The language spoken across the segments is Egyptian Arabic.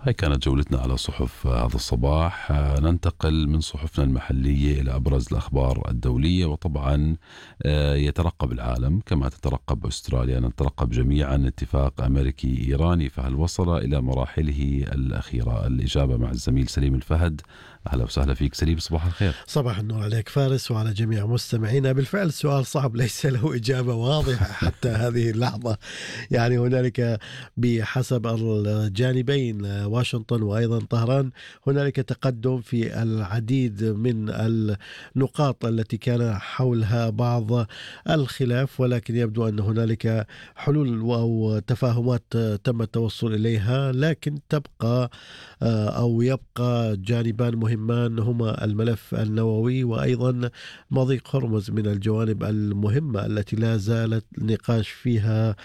هاي كانت جولتنا على صحف هذا الصباح آه، ننتقل من صحفنا المحلية إلى أبرز الأخبار الدولية وطبعا آه، يترقب العالم كما تترقب أستراليا نترقب جميعا اتفاق أمريكي إيراني فهل وصل إلى مراحله الأخيرة الإجابة مع الزميل سليم الفهد أهلا وسهلا فيك سليم صباح الخير صباح النور عليك فارس وعلى جميع مستمعينا بالفعل السؤال صعب ليس له إجابة واضحة حتى هذه اللحظة يعني هنالك بحسب الجانبين واشنطن وأيضا طهران هنالك تقدم في العديد من النقاط التي كان حولها بعض الخلاف ولكن يبدو أن هنالك حلول أو تفاهمات تم التوصل إليها لكن تبقى أو يبقى جانبان مهمان هما الملف النووي وأيضا مضيق هرمز من الجوانب المهمة التي لا زالت النقاش فيها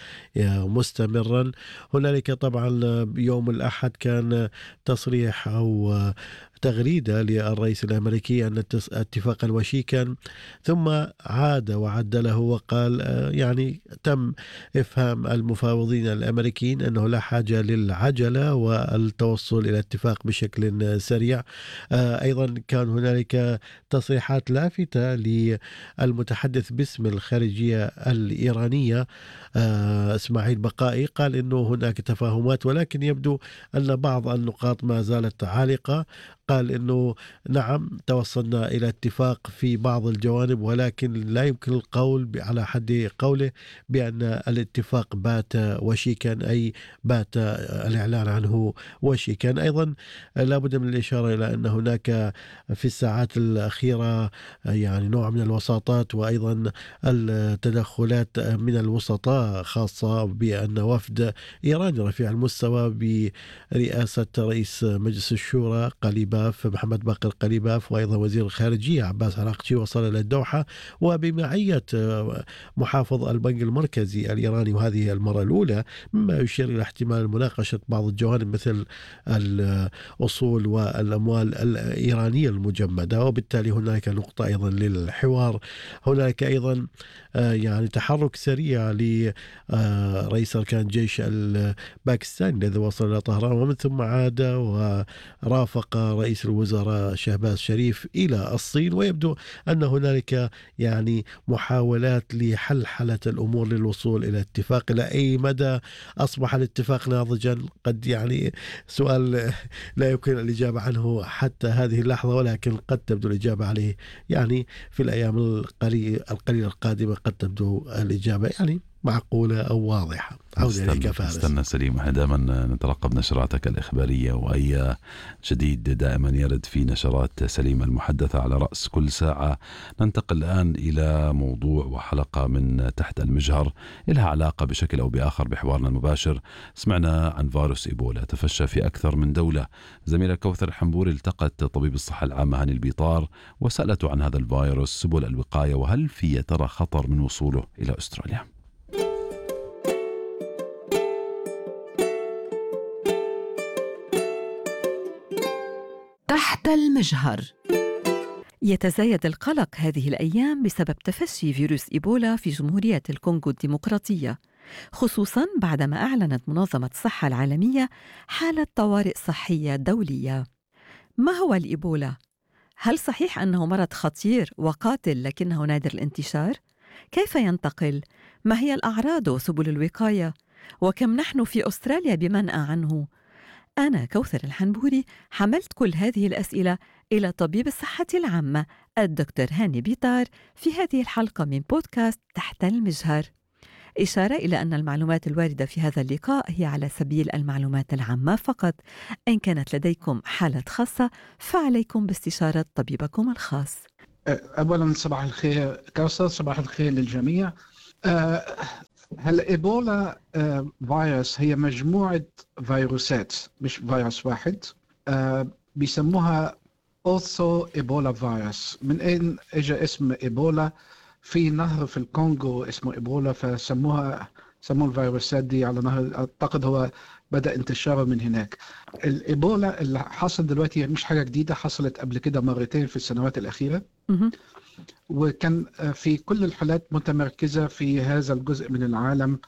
مستمرا هنالك طبعا يوم الأحد كان تصريح أو تغريدة للرئيس الأمريكي أن اتفاقا وشيكا ثم عاد وعدله وقال آه، يعني تم إفهام المفاوضين الأمريكيين أنه لا حاجة للعجلة والتوصل إلى اتفاق بشكل سريع آه، أيضا كان هنالك تصريحات لافتة للمتحدث باسم الخارجية الإيرانية آه، إسماعيل بقائي قال أنه هناك تفاهمات ولكن يبدو أن بعض النقاط ما زالت عالقة قال انه نعم توصلنا الى اتفاق في بعض الجوانب ولكن لا يمكن القول على حد قوله بان الاتفاق بات وشيكا اي بات الاعلان عنه وشيكا ايضا لابد من الاشاره الى ان هناك في الساعات الاخيره يعني نوع من الوساطات وايضا التدخلات من الوسطاء خاصه بان وفد ايراني رفيع المستوى برئاسه رئيس مجلس الشورى قليبا قليباف محمد باقر قليباف وايضا وزير الخارجيه عباس عراقچي وصل الى الدوحه وبمعيه آه، محافظ البنك المركزي الايراني وهذه المره الاولى مما يشير الى احتمال مناقشه بعض الجوانب مثل الاصول والاموال الايرانيه المجمده وبالتالي هناك نقطه ايضا للحوار هناك ايضا آه، يعني تحرك سريع لرئيس اركان الجيش الباكستاني الذي وصل الى طهران ومن ثم عاد ورافق رئيس رئيس الوزراء شهباز شريف إلى الصين ويبدو أن هنالك يعني محاولات لحلحلة الأمور للوصول إلى اتفاق إلى أي مدى أصبح الاتفاق ناضجا قد يعني سؤال لا يمكن الإجابة عنه حتى هذه اللحظة ولكن قد تبدو الإجابة عليه يعني في الأيام القليلة القادمة قد تبدو الإجابة يعني معقولة أو واضحة عودة إليك فارس استنى سليم احنا دائما نترقب نشراتك الإخبارية وأي جديد دائما يرد في نشرات سليم المحدثة على رأس كل ساعة ننتقل الآن إلى موضوع وحلقة من تحت المجهر لها علاقة بشكل أو بآخر بحوارنا المباشر سمعنا عن فيروس إيبولا تفشى في أكثر من دولة زميلة كوثر الحنبوري التقت طبيب الصحة العامة هاني البيطار وسألته عن هذا الفيروس سبل الوقاية وهل في ترى خطر من وصوله إلى أستراليا تحت المجهر يتزايد القلق هذه الايام بسبب تفشي فيروس ايبولا في جمهوريه الكونغو الديمقراطيه خصوصا بعدما اعلنت منظمه الصحه العالميه حاله طوارئ صحيه دوليه ما هو الايبولا هل صحيح انه مرض خطير وقاتل لكنه نادر الانتشار كيف ينتقل ما هي الاعراض وسبل الوقايه وكم نحن في استراليا بمنأى عنه أنا كوثر الحنبوري حملت كل هذه الأسئلة إلى طبيب الصحة العامة الدكتور هاني بيطار في هذه الحلقة من بودكاست تحت المجهر إشارة إلى أن المعلومات الواردة في هذا اللقاء هي على سبيل المعلومات العامة فقط إن كانت لديكم حالة خاصة فعليكم باستشارة طبيبكم الخاص أولا صباح الخير كوثر صباح الخير للجميع أه هلا ايبولا آه، فيروس هي مجموعه فيروسات مش فيروس واحد آه، بيسموها اوثو ايبولا فيروس من اين اجى اسم ايبولا في نهر في الكونغو اسمه ايبولا فسموها سموا الفيروسات دي على نهر اعتقد هو بدا انتشاره من هناك الايبولا اللي حصل دلوقتي مش حاجه جديده حصلت قبل كده مرتين في السنوات الاخيره وكان في كل الحالات متمركزة في هذا الجزء من العالم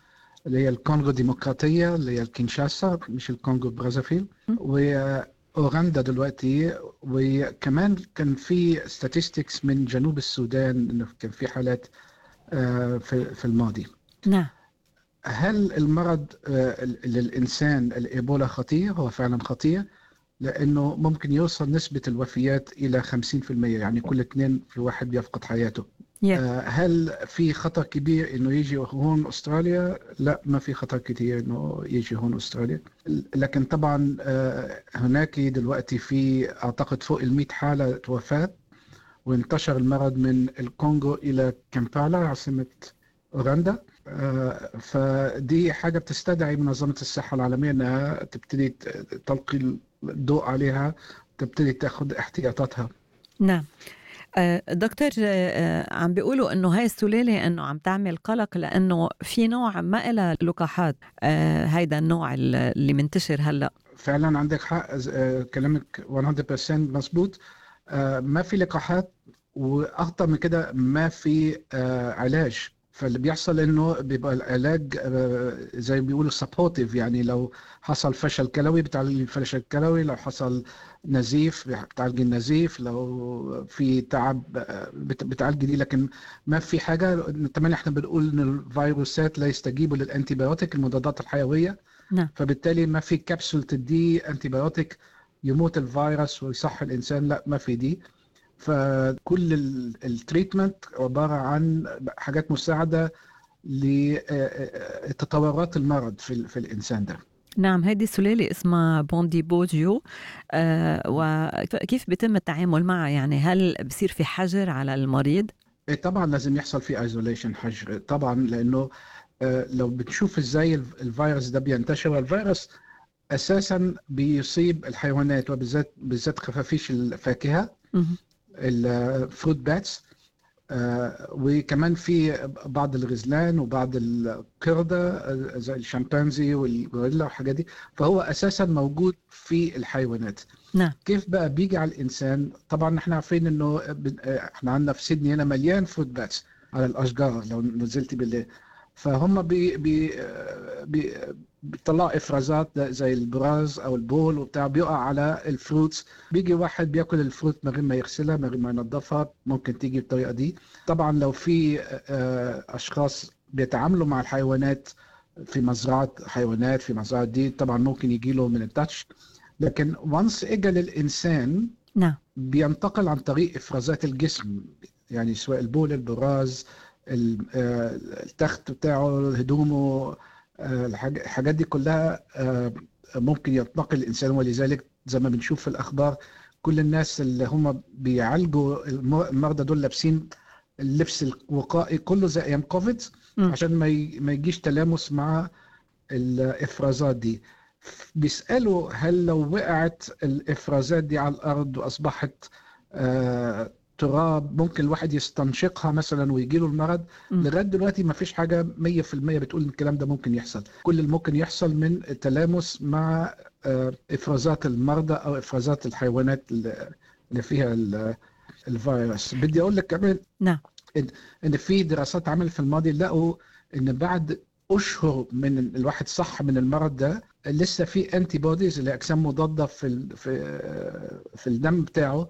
اللي هي الكونغو الديمقراطيه اللي هي الكينشاسا مش الكونغو برازافيل م. واوغندا دلوقتي وكمان كان في statistics من جنوب السودان انه كان في حالات آه، في في الماضي نعم هل المرض آه، للإنسان الإيبولا خطير؟ هو فعلا خطير لأنه ممكن يوصل نسبة الوفيات إلى 50% يعني كل اثنين في واحد بيفقد حياته يا. آه، هل في خطر كبير إنه يجي هون أستراليا؟ لا ما في خطر كتير إنه يجي هون أستراليا لكن طبعا آه، هناك دلوقتي في أعتقد فوق ال 100 حالة وفاة وانتشر المرض من الكونغو إلى كامبالا عاصمة أوغندا آه، فدي حاجة بتستدعي منظمة الصحة العالمية إنها تبتدي ت- تلقي الضوء عليها تبتدي تاخد احتياطاتها نعم آه، دكتور آه، آه، عم بيقولوا انه هاي السلاله انه عم تعمل قلق لانه في نوع ما إلها لقاحات آه، هيدا النوع اللي منتشر هلا فعلا عندك حق آه، كلامك 100% مظبوط آه، ما في لقاحات واخطر من كده ما في آه، علاج فاللي بيحصل انه بيبقى العلاج آه، زي ما بيقولوا سبورتيف يعني لو حصل فشل كلوي بتعالج الفشل الكلوي لو حصل نزيف بتعالج النزيف لو في تعب آه، بت- بتعالج دي لكن ما في حاجه كمان احنا بنقول ان الفيروسات لا يستجيبوا للانتيبيوتيك المضادات الحيويه نعم. فبالتالي ما في كبسول تدي انتيبيوتيك يموت الفيروس ويصح الانسان لا ما في دي فكل ال- التريتمنت عباره عن حاجات مساعده لتطورات المرض في ال- في الانسان ده نعم هيدي السلالة اسمها بوندي بوجيو آه وكيف بيتم التعامل معها يعني هل بصير في حجر على المريض؟ إيه طبعا لازم يحصل في ايزوليشن حجر طبعا لانه آه، لو بتشوف ازاي الف- الفيروس ده بينتشر الفيروس اساسا بيصيب الحيوانات وبالذات بالذات خفافيش الفاكهه مهم. الفروت باتس وكمان في بعض الغزلان وبعض القردة آه، زي الشمبانزي والغوريلا والحاجات دي فهو أساسا موجود في الحيوانات نعم. كيف بقى بيجي على الإنسان طبعا احنا عارفين انه بن- آه، احنا عندنا في سيدني هنا مليان فروت باتس على الأشجار لو نزلت بالليل فهم بي بي آه، بي بيطلعوا افرازات زي البراز او البول وبتاع بيقع على الفروتس بيجي واحد بياكل الفروت من غير ما يغسلها من غير ما ينظفها ممكن تيجي بالطريقه دي طبعا لو في آه، اشخاص بيتعاملوا مع الحيوانات في مزرعه حيوانات في مزرعه دي طبعا ممكن يجي له من التاتش لكن وانس اجى للانسان نعم بينتقل عن طريق افرازات الجسم يعني سواء البول البراز ال- آه، التخت بتاعه هدومه آه، الحاج- الحاجات دي كلها آه، ممكن ينتقل الانسان ولذلك زي ما بنشوف في الاخبار كل الناس اللي هم بيعالجوا الم- المرضى دول لابسين اللبس الوقائي كله زي ايام كوفيد مم. عشان ما ي- ما يجيش تلامس مع الافرازات دي بيسالوا هل لو وقعت الافرازات دي على الارض واصبحت آه، تراب ممكن الواحد يستنشقها مثلا ويجي له المرض مم. لغايه دلوقتي ما فيش حاجه 100% بتقول ان الكلام ده ممكن يحصل كل اللي ممكن يحصل من التلامس مع آه، افرازات المرضى او افرازات الحيوانات اللي اللي فيها ال- الفيروس بدي اقول لك كمان نعم. ان إن في دراسات عملت في الماضي لقوا ان بعد اشهر من الواحد صح من المرض ده لسه في انتي بوديز اللي اجسام مضاده في ال- في في الدم بتاعه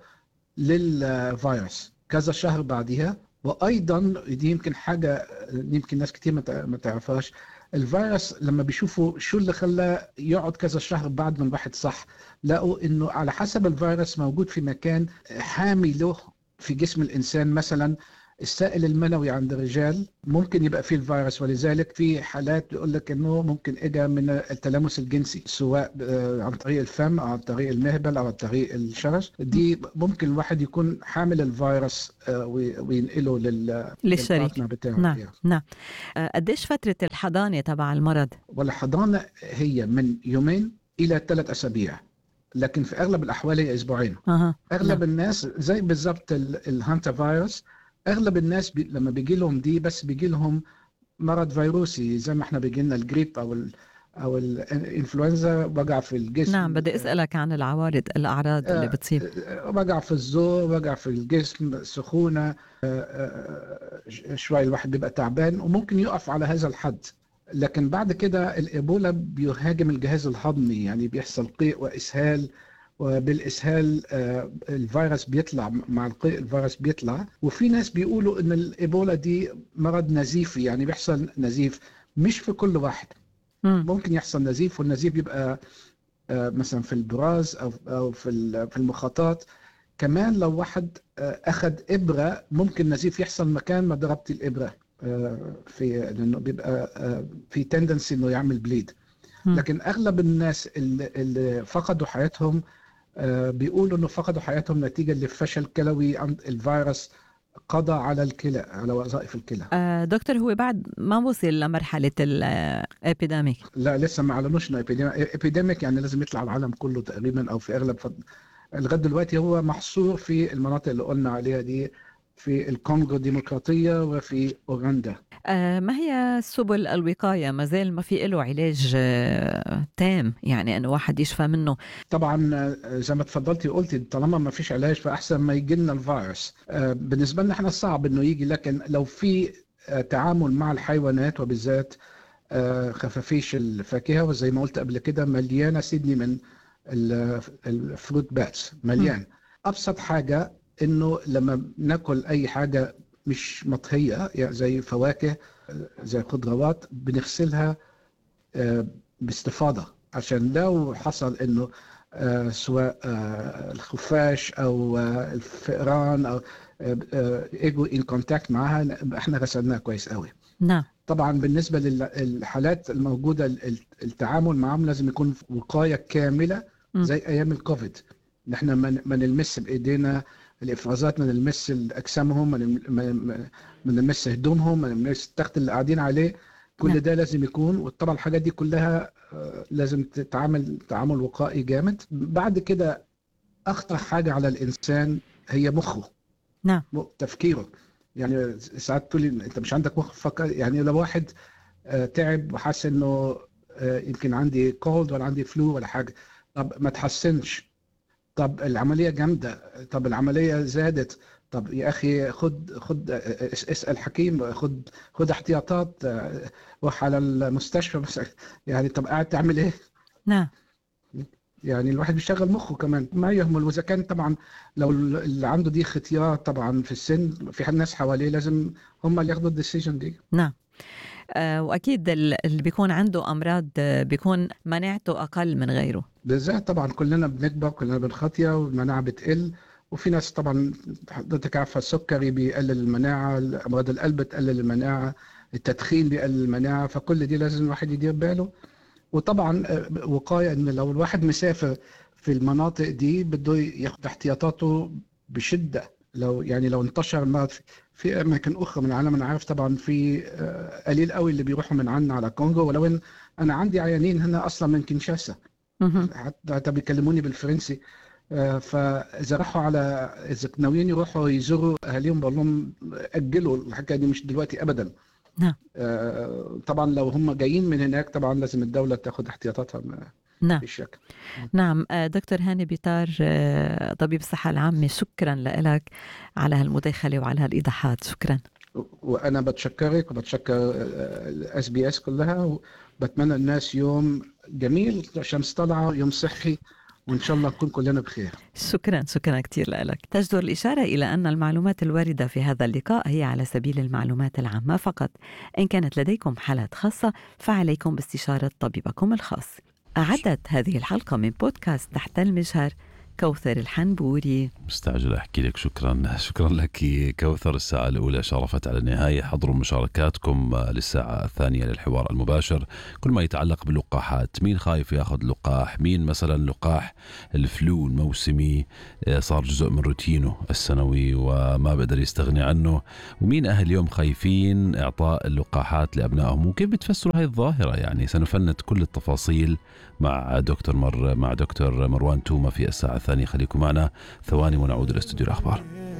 للفيروس كذا شهر بعديها وايضا دي يمكن حاجه يمكن ناس كتير ما تع- ما تعرفهاش الفيروس لما بيشوفوا شو اللي خلاه يقعد كذا شهر بعد ما الواحد صح لقوا انه على حسب الفيروس موجود في مكان حامي له في جسم الانسان مثلا السائل المنوي عند الرجال ممكن يبقى فيه الفيروس ولذلك في حالات بيقول لك انه ممكن اجى من التلامس الجنسي سواء آه، عن طريق الفم او عن طريق المهبل او عن طريق الشرج دي ممكن الواحد يكون حامل الفيروس آه، وي- وينقله لل للشريك للبارتنر بتاعه نعم يعني. نعم آه، قديش فترة الحضانة تبع المرض؟ والحضانه هي من يومين الى ثلاث اسابيع لكن في اغلب الاحوال هي اسبوعين اها اغلب نعم. الناس زي بالظبط ال- الهانتا فيروس اغلب الناس بي لما بيجي لهم دي بس بيجي لهم مرض فيروسي زي ما احنا بيجي لنا الجريب او ال او الانفلونزا وجع في الجسم نعم بدي اسالك عن العوارض الاعراض اللي آه، بتصيب آه، وجع في الزور وجع في الجسم سخونه آه، آه، ش- شوي الواحد بيبقى تعبان وممكن يقف على هذا الحد لكن بعد كده الايبولا بيهاجم الجهاز الهضمي يعني بيحصل قيء واسهال وبالاسهال آه، الفيروس بيطلع مع القيء الفيروس بيطلع وفي ناس بيقولوا ان الايبولا دي مرض نزيفي يعني بيحصل نزيف مش في كل واحد مم. ممكن يحصل نزيف والنزيف بيبقى آه، مثلا في البراز او او في ال- في المخاطات كمان لو واحد آه، اخذ ابره ممكن نزيف يحصل مكان ما ضربت الابره آه، في لانه بيبقى آه، في تندنسي انه يعمل بليد مم. لكن اغلب الناس اللي, اللي فقدوا حياتهم آه، بيقولوا انه فقدوا حياتهم نتيجه لفشل كلوي عند الفيروس قضى على الكلى على وظائف الكلى آه، دكتور هو بعد ما وصل لمرحلة الابيديميك لا لسه ما اعلنوش انه ابيديميك يعني لازم يطلع العالم كله تقريبا او في اغلب فض... لغايه دلوقتي هو محصور في المناطق اللي قلنا عليها دي في الكونغو الديمقراطيه وفي اوغندا آه، ما هي سبل الوقاية ما زال ما في له علاج آه، تام يعني أنه واحد يشفى منه طبعا آه، زي ما اتفضلتي وقلتي طالما ما فيش علاج فاحسن ما يجي لنا الفيروس آه، بالنسبه لنا احنا صعب انه يجي لكن لو في آه، تعامل مع الحيوانات وبالذات آه، خفافيش الفاكهه وزي ما قلت قبل كده مليانه سيدني من ال- الفروت باتس مليان ابسط حاجه انه لما ناكل اي حاجه مش مطهيه يعني زي فواكه آه، زي خضروات بنغسلها آه، باستفاضه عشان لو حصل انه آه، سواء آه، الخفاش او آه، الفئران او آه، آه، اجوا ان كونتاكت معاها احنا غسلناها كويس قوي نعم طبعا بالنسبه للحالات الموجوده ال- ال- التعامل معاهم لازم يكون وقايه كامله مم. زي ايام الكوفيد نحن ما ن- ما نلمس بايدينا الافرازات ما نلمس اجسامهم ما نلم- ما- ما- ما نلمس هدومهم ما نلمس التخت اللي قاعدين عليه كل نعم. ده لازم يكون وطبعا الحاجات دي كلها آه، لازم تتعامل تعامل وقائي جامد بعد كده اخطر حاجه على الانسان هي مخه نعم. م- تفكيره يعني ساعات تقولي انت مش عندك مخ فكر يعني لو واحد آه، تعب وحس انه آه، يمكن عندي كولد ولا عندي فلو ولا حاجه طب ما تحسنش طب العمليه جامده طب العمليه زادت طب يا اخي خد خد آه، اس- اسال حكيم خد خد احتياطات آه، روح على المستشفى بس يعني طب قاعد تعمل ايه؟ نعم يعني الواحد بيشغل مخه كمان ما يهمل واذا كان طبعا لو اللي عنده دي ختيار طبعا في السن في ناس حواليه لازم هم اللي ياخدوا الديسيجن دي نعم آه، واكيد ال- اللي بيكون عنده امراض آه، بيكون مناعته اقل من غيره بالذات طبعا كلنا بنكبر كلنا بنخطية والمناعة بتقل وفي ناس طبعا حضرتك عارفة السكري بيقلل المناعة أمراض القلب بتقلل المناعة التدخين بيقلل المناعة فكل دي لازم الواحد يدير باله وطبعا آه، وقاية إن لو الواحد مسافر في المناطق دي بده ياخد احتياطاته بشدة لو يعني لو انتشر المرض في- في أماكن أخرى من العالم أنا عارف طبعا في آه، قليل قوي اللي بيروحوا من عنا على كونغو ولو إن أنا عندي عيانين هنا أصلا من كينشاسا مهم. حتى حتى بيكلموني بالفرنسي آه، فاذا راحوا على اذا ناويين يروحوا يزوروا اهاليهم بقول لهم اجلوا الحكايه دي مش دلوقتي ابدا نعم. آه، طبعا لو هم جايين من هناك طبعا لازم الدوله تاخد احتياطاتها ما نعم فيش شك نعم آه، دكتور هاني بيطار آه، طبيب الصحة العامة شكرا لك على هالمداخلة وعلى هالإيضاحات شكرا وانا بتشكرك وبتشكر الاس بي اس كلها وبتمنى الناس يوم جميل الشمس طالعه يوم صحي وان شاء الله نكون كلنا بخير شكرا شكرا كثير لك تجدر الإشارة إلى أن المعلومات الواردة في هذا اللقاء هي على سبيل المعلومات العامة فقط إن كانت لديكم حالات خاصة فعليكم باستشارة طبيبكم الخاص أعدت هذه الحلقة من بودكاست تحت المجهر كوثر الحنبوري مستعجل احكي لك شكرا شكرا لك كوثر الساعه الاولى شرفت على النهايه حضروا مشاركاتكم للساعه الثانيه للحوار المباشر كل ما يتعلق باللقاحات مين خايف ياخذ لقاح مين مثلا لقاح الفلو الموسمي آه، صار جزء من روتينه السنوي وما بقدر يستغني عنه ومين اهل اليوم خايفين اعطاء اللقاحات لابنائهم وكيف بتفسروا هذه الظاهره يعني سنفند كل التفاصيل مع دكتور مر مع دكتور مروان توما في الساعه الثانيه خليكم معنا ثواني ونعود لاستوديو الاخبار